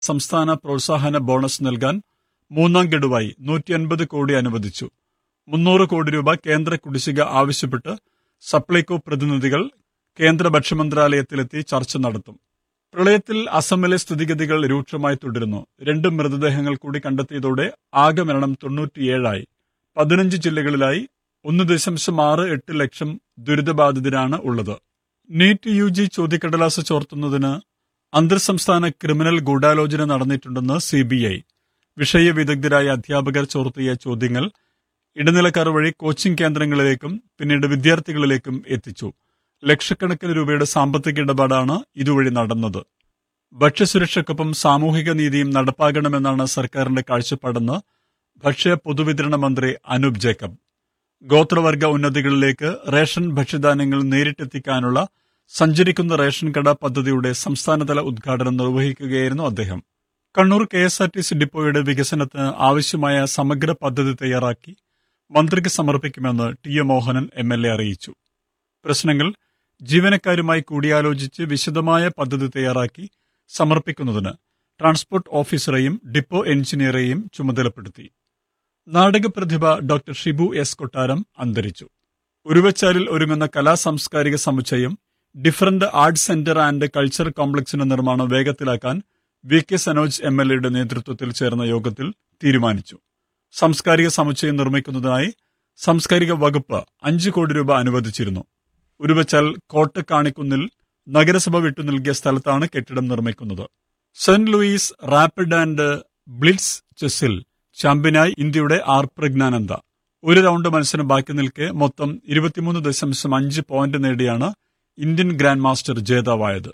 സംസ്ഥാന പ്രോത്സാഹന ബോണസ് നൽകാൻ മൂന്നാം ഗഡുവായി നൂറ്റി അൻപത് കോടി അനുവദിച്ചു മുന്നൂറ് കോടി രൂപ കേന്ദ്ര കുടിശ്ശിക ആവശ്യപ്പെട്ട് സപ്ലൈകോ പ്രതിനിധികൾ കേന്ദ്ര ഭക്ഷ്യമന്ത്രാലയത്തിലെത്തി ചർച്ച നടത്തും പ്രളയത്തിൽ അസമിലെ സ്ഥിതിഗതികൾ രൂക്ഷമായി തുടരുന്നു രണ്ട് മൃതദേഹങ്ങൾ കൂടി കണ്ടെത്തിയതോടെ ആകെ മരണം തൊണ്ണൂറ്റിയേഴായി പതിനഞ്ച് ജില്ലകളിലായി ഒന്ന് ദശാംശം ആറ് എട്ട് ലക്ഷം ദുരിതബാധിതരാണ് ഉള്ളത് നീറ്റ് യു ജി ചോദ്യക്കടലാസ് ചോർത്തുന്നതിന് അന്തർ സംസ്ഥാന ക്രിമിനൽ ഗൂഢാലോചന നടന്നിട്ടുണ്ടെന്ന് സി ബി ഐ വിഷയ വിദഗ്ധരായ അധ്യാപകർ ചോർത്തിയ ചോദ്യങ്ങൾ ഇടനിലക്കാർ വഴി കോച്ചിംഗ് കേന്ദ്രങ്ങളിലേക്കും പിന്നീട് വിദ്യാർത്ഥികളിലേക്കും എത്തിച്ചു ലക്ഷക്കണക്കിന് രൂപയുടെ സാമ്പത്തിക ഇടപാടാണ് ഇതുവഴി നടന്നത് ഭക്ഷ്യസുരക്ഷയ്ക്കൊപ്പം സാമൂഹിക നീതിയും നടപ്പാക്കണമെന്നാണ് സർക്കാരിന്റെ കാഴ്ചപ്പാടെന്ന് ഭക്ഷ്യ പൊതുവിതരണ മന്ത്രി അനൂപ് ജേക്കബ് ഗോത്രവർഗ ഉന്നതികളിലേക്ക് റേഷൻ ഭക്ഷ്യധാന്യങ്ങൾ നേരിട്ടെത്തിക്കാനുള്ള സഞ്ചരിക്കുന്ന റേഷൻ കട പദ്ധതിയുടെ സംസ്ഥാനതല ഉദ്ഘാടനം നിർവഹിക്കുകയായിരുന്നു അദ്ദേഹം Kannur K S R T C ഡിപ്പോയുടെ വികസനത്തിന് ആവശ്യമായ സമഗ്ര പദ്ധതി തയ്യാറാക്കി മന്ത്രിക്ക് സമർപ്പിക്കുമെന്ന് T A Mohanan M L A അറിയിച്ചു പ്രശ്നങ്ങൾ ജീവനക്കാരുമായി കൂടിയാലോചിച്ച് വിശദമായ പദ്ധതി തയ്യാറാക്കി സമർപ്പിക്കുന്നതിന് ട്രാൻസ്പോർട്ട് ഓഫീസറെയും ഡിപ്പോ എഞ്ചിനീയറെയും ചുമതലപ്പെടുത്തി നാടകപ്രതിഭ ഡോക്ടർ ഷിബു എസ് കൊട്ടാരം അന്തരിച്ചു ഉരുവച്ചാലിൽ ഒരുങ്ങുന്ന കലാ സാംസ്കാരിക സമുച്ചയം different arts centre and culture കോംപ്ലക്സിന്റെ നിർമ്മാണം വേഗത്തിലാക്കാൻ V K Sanoj M L എയുടെ നേതൃത്വത്തിൽ ചേർന്ന യോഗത്തിൽ തീരുമാനിച്ചു സാംസ്കാരിക സമുച്ചയം നിർമ്മിക്കുന്നതിനായി സാംസ്കാരിക വകുപ്പ് അഞ്ച് കോടി രൂപ അനുവദിച്ചിരുന്നു ഉരുവച്ചാൽ കോട്ടക്കാണിക്കുന്നിൽ നഗരസഭ വിട്ടു നൽകിയ സ്ഥലത്താണ് കെട്ടിടം നിർമ്മിക്കുന്നത് Saint Louis rapid and blitz ചെസ്സിൽ ചാമ്പ്യനായി ഇന്ത്യയുടെ ആർ പ്രജ്ഞാനന്ദ ഒരു റൗണ്ട് മത്സരം ബാക്കി നിൽക്കെ മൊത്തം ഇരുപത്തിമൂന്ന് ദശാംശം അഞ്ച് പോയിന്റ് നേടിയാണ് ഇന്ത്യൻ ഗ്രാൻഡ് മാസ്റ്റർ ജേതാവായത്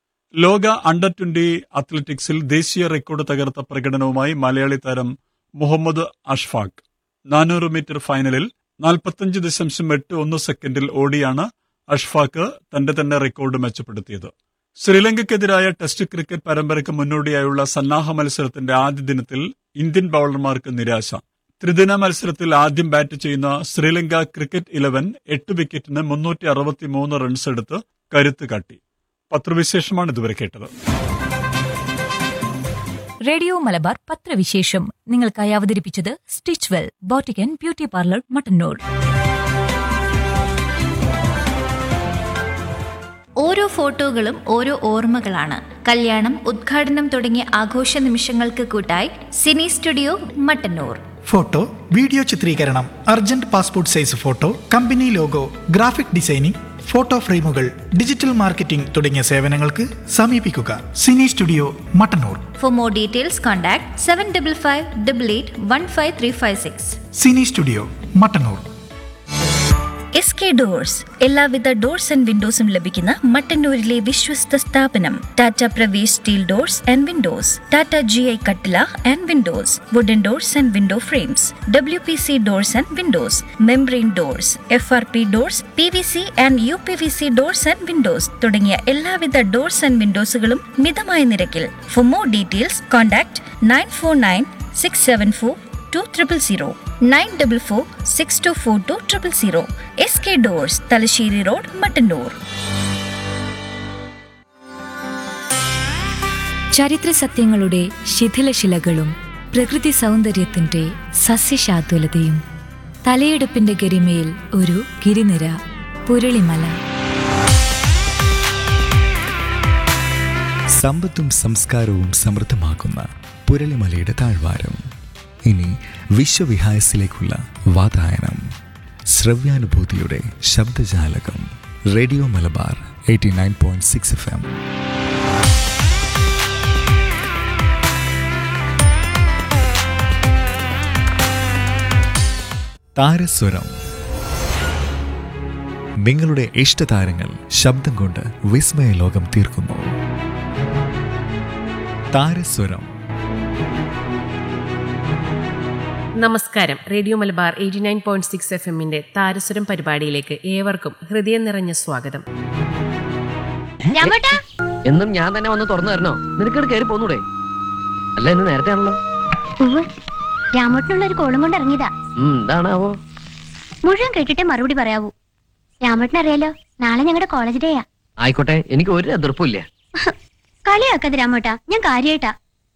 ലോക അണ്ടർ ട്വന്റി അത്ലറ്റിക്സിൽ ദേശീയ റെക്കോർഡ് തകർത്ത പ്രകടനവുമായി മലയാളി താരം മുഹമ്മദ് അഷ്ഫാഖ് നാനൂറ് മീറ്റർ ഫൈനലിൽ നാൽപ്പത്തഞ്ച് ദശാംശം എട്ട് ഒന്ന് സെക്കൻഡിൽ ഓടിയാണ് അഷ്ഫാഖ് തന്റെ തന്നെ റെക്കോർഡ് മെച്ചപ്പെടുത്തിയത് ശ്രീലങ്കയ്ക്കെതിരായ ടെസ്റ്റ് ക്രിക്കറ്റ് പരമ്പരയ്ക്ക് മുന്നോടിയായുള്ള സന്നാഹ മത്സരത്തിന്റെ ആദ്യ ദിനത്തിൽ ഇന്ത്യൻ ബൌളർമാർക്ക് നിരാശ ത്രിദിന മത്സരത്തിൽ ആദ്യം ബാറ്റ് ചെയ്യുന്ന ശ്രീലങ്ക ക്രിക്കറ്റ് ഇലവൻ എട്ട് വിക്കറ്റിന് മുന്നൂറ്റി അറുപത്തിമൂന്ന് റൺസ് എടുത്ത് കരുത്ത് കാട്ടി പത്രവിശേഷമാണ് ഇതുവരെ കേട്ടത് റേഡിയോ മലബാർ പത്രവിശേഷം നിങ്ങൾക്കായി അവതരിപ്പിച്ചത് stitch well boutique beauty parlour Mattannur ഓരോ ഫോട്ടോകളും ഓരോ ഓർമ്മകളാണ് കല്യാണം ഉദ്ഘാടനം തുടങ്ങിയ ആഘോഷ നിമിഷങ്ങൾക്ക് കൂട്ടായി cine studio Mattannur photo video ചിത്രീകരണം urgent passport size photo company logo graphic designing photo ഫ്രെയിമുകൾ ഡിജിറ്റൽ മാർക്കറ്റിംഗ് തുടങ്ങിയ സേവനങ്ങൾക്ക് സമീപിക്കുക cine studio Mattannur for more details contact seven double five double eight one five three five six cine studio Mattannur S K doors എല്ലാവിധ doors and വിൻഡോസും ലഭിക്കുന്ന മട്ടന്നൂരിലെ വിശ്വസ്ത സ്ഥാപനം Tata Pravesh steel doors and windows Tata G I കട്ടില and windows wooden doors and window frames W P C doors and windows membrane doors F R P doors P V C and U P V C doors and windows തുടങ്ങിയ എല്ലാവിധ doors and വിൻഡോസുകളും മിതമായ നിരക്കിൽ for more details contact nine four nine six seven four two triple zero nine double four six two four two triple zero S K doors Thalassery road Mattannur ചരിത്ര സത്യങ്ങളുടെ ശിഥിലശിലകളും പ്രകൃതി സൗന്ദര്യത്തിന്റെ സസ്യശാതുലതയും തലയെടുപ്പിന്റെ ഗരിമയിൽ ഒരു ഗിരിനിര പുരളിമല സമ്പത്തും സംസ്കാരവും സമൃദ്ധമാക്കുന്ന പുരളിമലയുടെ താഴ്വാരം ഇനി വിശ്വവിഹായസിലേക്കുള്ള വാതായനം ശ്രവ്യാനുഭൂതിയുടെ ശബ്ദജാലകം radio Malabar eighty nine point six F M താരസ്വരം നിങ്ങളുടെ ഇഷ്ടതാരങ്ങൾ ശബ്ദം കൊണ്ട് വിസ്മയ ലോകം തീർക്കുന്നു താരസ്വരം നമസ്കാരം radio Malabar eighty nine point six F എമ്മിന്റെ താരസ്വരം പരിപാടിയിലേക്ക് ഏവർക്കും ഹൃദയം നിറഞ്ഞ സ്വാഗതം എന്നും ഞാൻ തന്നെ വന്ന് തുറന്നു തരണോ നിനക്കട് കയറി പോന്നൂടെ അല്ല ഇന്ന് നേരത്തെ ആണല്ലോ രാമേട്ടനുള്ള ഒരു കോളും കൊണ്ട് ഇറങ്ങിയതാ ഉം, എന്താണാവോ മുഴുവൻ കേട്ടിട്ടേ മറുപടി പറയാവൂ രാമേട്ടൻ അറിയാലോ നാളെ ഞങ്ങളുടെ കോളേജ് ഡേയാ ആയിക്കോട്ടെ എനിക്ക് ഒരു എതിർപ്പില്ല കളിയാക്കാതെ രാമേട്ടാ ഞാൻ കാര്യായിട്ടാ